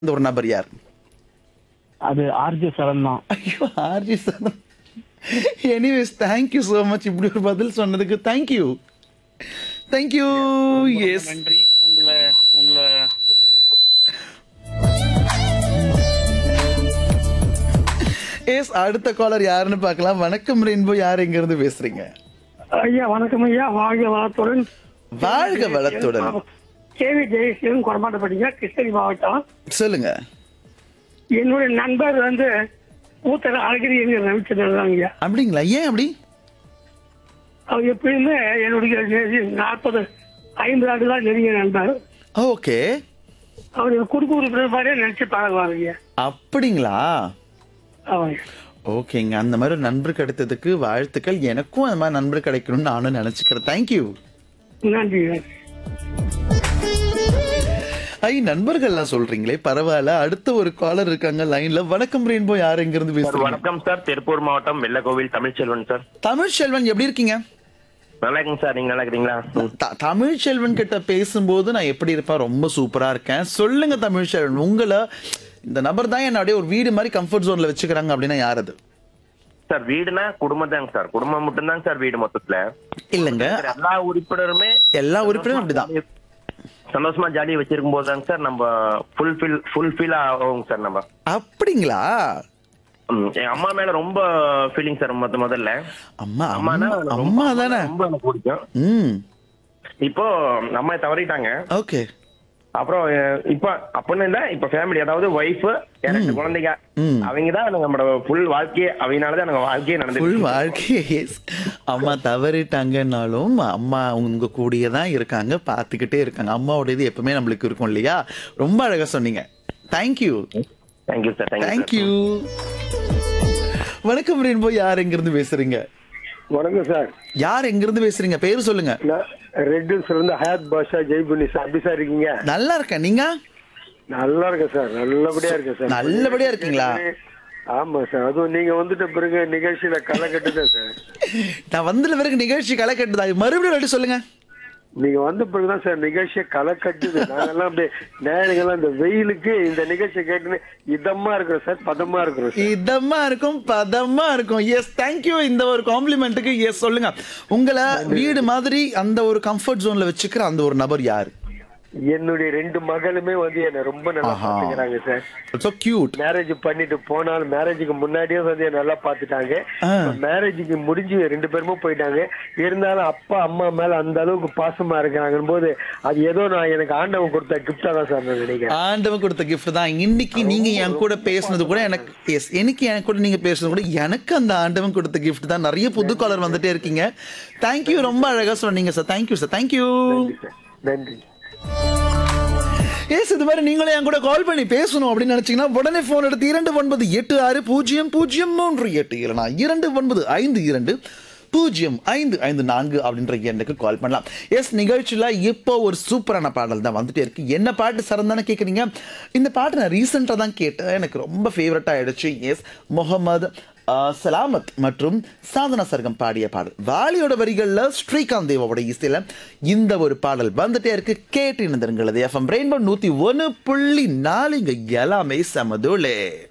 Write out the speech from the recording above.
இந்த ஒரு நபர் யார் அது ஆர்ஜே சரண் தான் ஐயோ RG sir anyways thank you so much இப்படி ஒரு பதில் சொன்னதுக்கு தேங்க்யூ தேங்க்யூ எஸ் நன்றி உங்களை உங்களை எஸ் அடுத்த காலர் யாருன்னு பார்க்கலாம் வணக்கம் ரெயின்போ யார் எங்க இருந்து பேசுறீங்க ஐயா வணக்கம் ஐயா வாழ்க வளத்துடன் வாழ்க வளத்துடன் கேவி ஜெயசீலன் கொடமாட்டப்பட்டீங்க கிருஷ்ணகிரி மாவட்டம் சொல்லுங்க என்னுடைய நண்பர் வந்து மூத்தர் அழகிரி என்கிற ரவிச்சந்திரன் தான் ஐயா அப்படிங்களா ஏன் அப்படி அவர் எப்பயுமே என்னுடைய நாற்பது ஐம்பது ஆண்டு தான் நெருங்கிய நண்பர் ஓகே அவர் குடும்ப உறுப்பினர் மாதிரியே நினைச்சு பழகுவாங்க ஐயா அப்படிங்களா அவங்க ஓகேங்க அந்த மாதிரி ஒரு நண்பர் கிடைத்ததுக்கு வாழ்த்துக்கள் எனக்கும் அந்த மாதிரி நண்பர் கிடைக்கணும்னு நானும் நினைச்சுக்கிறேன் தேங்க்யூ நன்றி நன்றி ஐ நண்பர்கள்லாம் சொல்றீங்களே பரவாயில்ல அடுத்த ஒரு காலர் இருக்காங்க லைன்ல வணக்கம் ரெயின்போ யார் எங்க இருந்து சார் பேசுறீங்க வணக்கம் சார் திருப்பூர் மாவட்டம் வெள்ளக்கோவில் தமிழ்ச்செல்வன் சார் தமிழ் செல்வன் எப்படி இருக்கீங்க நல்லா இருக்குங்க சார் நீங்க நல்லா இருக்கிறீங்களா ம். த- தமிழ் செல்வன் கிட்ட பேசும்போது நான் எப்படி இருப்பேன் ரொம்ப சூப்பரா இருக்கேன் சொல்லுங்க தமிழ் செல்வன் உங்களை இந்த நபர் தான் என்னுடைய ஒரு வீடு மாதிரி கம்ஃபர்ட் ஜோன்ல வச்சுக்கிறாங்க அப்படின்னா யார் அது சார் வீடுனா குடும்பம் தாங்க சார் குடும்பம் மட்டும்தாங்க சார் வீடு மொத்தத்துல இல்லைங்க சார், எல்லா உறுப்பினருமே எல்லா உறுப்பினரும் அப்படிதான் சந்தோஷமா ஜாலியா வச்சிருக்கும் போது தாங்க சார் நம்ம ஃபுல்ஃபில் ஃபுல்ஃபில் ஆகும் சார் நம்ம அப்படிங்களா ம், என் அம்மா மேல ரொம்ப ஃபீலிங் சார் மொத்த முதல்ல அம்மா அம்மானா அம்மா எனக்கு ரொம்ப- அம்மா தானே ரொம்ப எனக்கு பிடிக்கும் ம் இப்போ அம்மா தவறிட்டாங்க ஓகே அப்புறம் அஹ், இப்ப அப்படின்னு இல்ல இப்ப ஃபேமிலி அதாவது ஒய்ஃப் எனக்கு குழந்தைங்க ம். அவங்க தான் நம்மளோட ஃபுல் வாழ்க்கையே அவங்கனாலதான் எனக்கு வாழ்க்கையே நடந்து ஃபுல் வாழ்க்கையே yes. அம்மா தவறிட்டாங்கன்னாலும் அம்மா உங்க கூடயே தான் இருக்காங்க பார்த்துக்கிட்டே இருக்காங்க அம்மாவோட இது எப்பவுமே நம்மளுக்கு இருக்கும் இல்லையா ரொம்ப அழகா சொன்னீங்க thank you thank you sir thank you thank you வணக்கம் ரெயின்போ யார் எங்கிருந்து பேசுறீங்க வணக்கம் சார் யார் எங்கிருந்து பேசுறீங்க பேர் சொல்லுங்க நான் ரெட் ஹில்ஸ்ல இருந்து ஹயாத் பாஷா ஜெய்புனி சார் எப்படி சார் இருக்கீங்க நல்லா இருக்கேன் நீங்க நல்லா இருக்கேன் சார் நல்லபடியா இருக்கேன் சார் நல்லபடியா இருக்கீங்களா? ஆமா சார் அதுவும் நீங்க வந்துட்ட பிறகு நிகழ்ச்சியில களை கட்டுதான் சார் நான் வந்ததுல பிறகு நிகழ்ச்சி களை கட்டுதா மறுபடியும் ரெடி சொல்லுங்க நீங்க வந்த பிறகுதான் சார் நிகழ்ச்சியை களை கட்டுது நாங்கெல்லாம் அப்படியே நேரங்கள்லாம் இந்த வெயிலுக்கு இந்த நிகழ்ச்சியை கேட்டுன்னு இதமா இருக்கிறோம் சார் பதமா இருக்கிறோம் சார் இதமா இருக்கும் பதமா இருக்கும் எஸ் தேங்க்யூ இந்த ஒரு காம்ப்ளிமெண்ட்டுக்கு எஸ் சொல்லுங்க உங்களை வீடு மாதிரி அந்த ஒரு கம்ஃபர்ட் ஜோன்ல வச்சுக்கிற அந்த ஒரு நபர் யாரு என்னுடைய ரெண்டு மகளுமே வந்து என்ன ரொம்ப நல்லா ஆஹா. பாத்துக்கிறாங்க சார் ஸோ கியூட் மேரேஜ் பண்ணிட்டு போனாலும் மேரேஜுக்கு முன்னாடியே வந்து என்னை நல்லா பாத்துட்டாங்க ஆ. மேரேஜுக்கு முடிஞ்சு ரெண்டு பேருமே போயிட்டாங்க இருந்தாலும் அப்பா அம்மா மேல அந்த அளவுக்கு பாசமா இருக்கிறாங்க போது அது ஏதோ நான் எனக்கு ஆண்டவன் கொடுத்த கிஃப்டா தான் சார் நான் நினைக்கிறேன் ஆண்டவன் கொடுத்த gift தான் இன்னைக்கு நீங்க என் கூட பேசுனது கூட எனக்கு எஸ் எனக்கு என் கூட நீங்க பேசுனது கூட எனக்கு அந்த ஆண்டவன் கொடுத்த gift தான் நிறைய புது காலர் வந்துட்டே இருக்கீங்க தேங்க்யூ ரொம்ப அழகா சொன்னீங்க சார் தேங்க்யூ சார் தேங்க்யூ நன்றி எஸ் இது மாதிரி நீங்களும் என் கூட கால் பண்ணி பேசணும் அப்படின்னு நினைச்சீங்கன்னா உடனே போன் எடுத்து இரண்டு ஒன்பது எட்டு ஆறு பூஜ்ஜியம் பூஜ்ஜியம் மூன்று எட்டு இல்லைனா இரண்டு ஒன்பது ஐந்து இரண்டு பூஜ்ஜியம் ஐந்து ஐந்து நான்கு அப்படின்ற எண்ணுக்கு கால் பண்ணலாம் எஸ் நிகழ்ச்சியில் இப்போ ஒரு சூப்பரான பாடல் தான் வந்துட்டே இருக்கு என்ன பாட்டு சரந்தானே கேட்குறீங்க இந்த பாட்டு நான் ரீசெண்டாக தான் கேட்டேன் எனக்கு ரொம்ப ஃபேவரட் ஆயிடுச்சு எஸ் முகமது ஆஹ், சலாமத் மற்றும் சாதனா சர்க்கம் பாடிய பாடல் வாலியோட வரிகளில் ஸ்ரீகாந்த் தேவாவோட இசையில் இந்த ஒரு பாடல் வந்துட்டே இருக்கு கேட்டு இணைந்திருங்களது எஃப்எம் ரெயின்போ நூற்றி ஒன்று புள்ளி நாலு இங்கே எல்லாமே சமதுளே